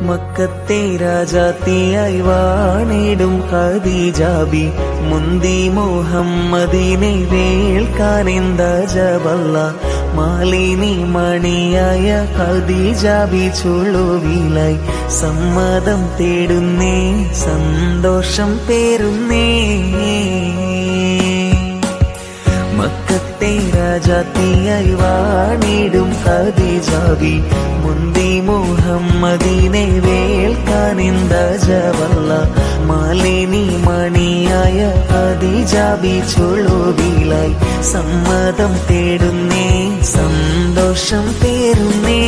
മക്കത്തെ രാജാത്തിയായി വാണിടും ഖദീജാബി മുന്തി മുഹമ്മദിനെ വേൾക്കാനെന്ത ജബല്ല മാലിനി മണിയായ ഖദീജാബി ചുളുവിലായി സമ്മതം തേടുന്നേ സന്തോഷം പേരുന്നേ മക്കത്തെ രാജാത്തിയായി വാണിടും ഖദീജാബി മുന്തി മുഹമ്മദിനെ വേൾക്കാനെന്ത ജവല്ല മാലിനി മണിയായ ഖദീജാബി ചുളുവിലായി സമ്മതം തേടുന്നേ സന്തോഷം പേരുന്നേ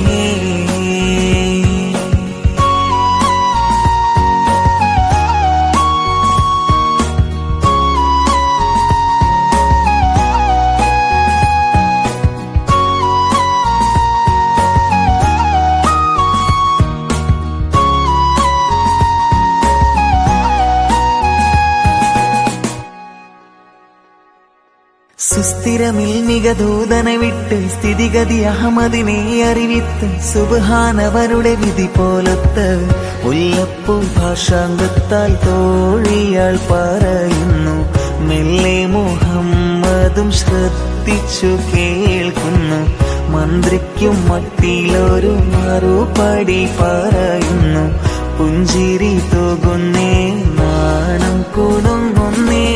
സുസ്ഥിരമിൽ മികദൂതനെ വിട്ട് സ്ഥിതിഗതി അഹമ്മദിനെ അറിവിത്ത് സുബാനവരുടെ വിധി പോലത്ത് മുല്ലപ്പൂ ഭാഷാങ്കത്താൽ തോഴിയാൾ പറയുന്നു മെല്ലെ മുഹമ്മദും ശ്രദ്ധിച്ചു കേൾക്കുന്നു മന്ത്രിക്കും മട്ടിലൊരു മറുപടി പറയുന്നു പുഞ്ചിരി തോകുന്നേ നാണം കുടുങ്ങുന്നേ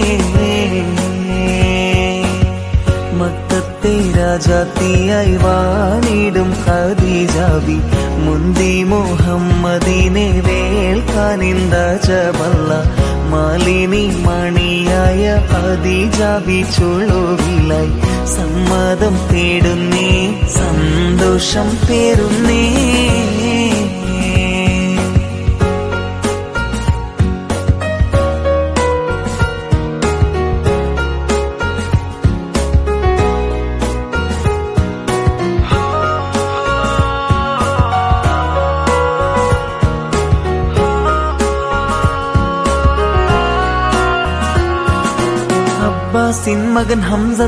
മക്കത്തെ രാജാത്തിയായി വാണിടും ഖദീജാബി മുന്തി മുഹമ്മദിനെ വേൾക്കാനിന്ത ജബല്ല മാലിനി മണിയായ ഖദീജാബി ചുളുവിലായി സമ്മതം തേടുന്നേ സന്തോഷം പേരുന്നേ അബ്ബാസിൻ മകൻ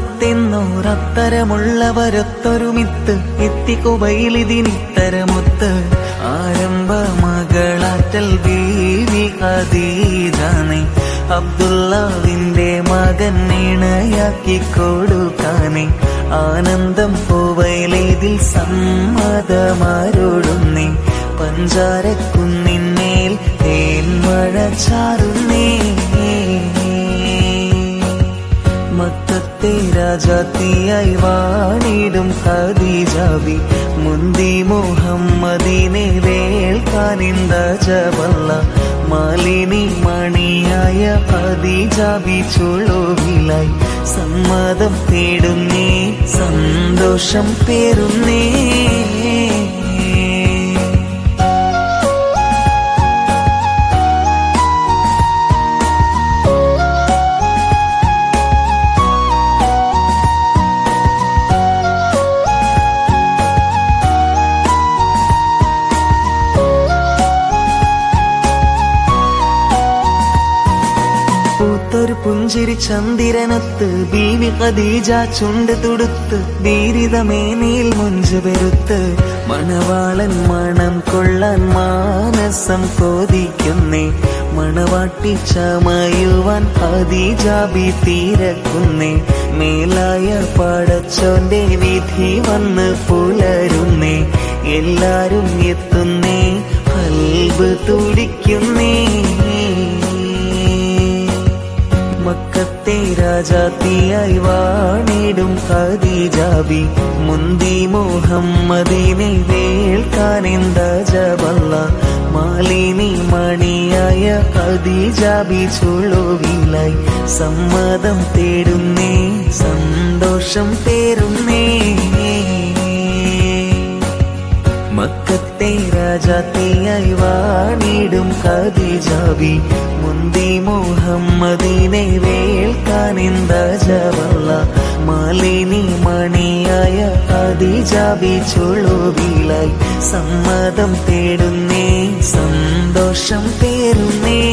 ഹംസത്തെന്നോരത്തരമുള്ളവരൊത്തൊരുമിത്ത് എത്തിക്കുബയിലിതിനിത്തരമൊത്ത് ആരംഭ മകളാറ്റൽ ബീവി ഖദീജാനെ അബ്ദുല്ലാവിന്റെ മകൻ ഇണയാക്കി കൊടുക്കാനെ ആനന്ദം പോവയിലേതിൽ സമ്മതമാരോടുന്നേ പഞ്ചാരക്കുന്നിന്മേൽ തേൻമഴ ചാറുന്നേ മക്കത്തെ രാജാത്തിയായി വാണിടും ഖദീജാബി മുന്തി മുഹമ്മദിനെ വേൾക്കാനിന്ത ജബല്ല മാലിനി മണിയായ ഖദീജാബി ചുളുവിലായി സമ്മതം തേടുന്നേ സന്തോഷം പേരുന്നേ പൂത്തൊരു പുഞ്ചിരി ചന്ദിരനത്ത് ബീവി ഖദീജ ചുണ്ട് തുടുത്ത് വീരിതമേനിയിൽ മുഞ്ചു പെരുത്ത് മണവാളൻ മണം കൊള്ളാൻ മാനസം കോതിക്കുന്നേ മണവാട്ടി ചമയുവാൻ ഖദീജാബി തീരക്കുന്നേ മേലായ പടച്ചോന്റെ വിധി വന്ന് പുലരുന്നേ എല്ലാരും എത്തുന്നേ അൽബ് തുടിക്കുന്നേ മക്കത്തെ രാജാത്തിയായി വാണിടും ഖദീജാബി മുന്തി മുഹമ്മദിനെ വേൾക്കാനെന്ത ജബല്ല മാലിനി മണിയായ ഖദീജാബി ചുളുവിലായി സമ്മതം തേടുന്നേ സന്തോഷം പേരുന്നേ മക്കത്തെ രാജാത്തിയായി വാണിടും ഖദീജാബി മുന്തി മുഹമ്മദിനെ വേൾക്കാനെന്ത ജവല്ല മാലിനി മണിയായ ഖദീജാബി ചുളുവിലായി സമ്മതം തേടുന്നേ സന്തോഷം പേരുന്നേ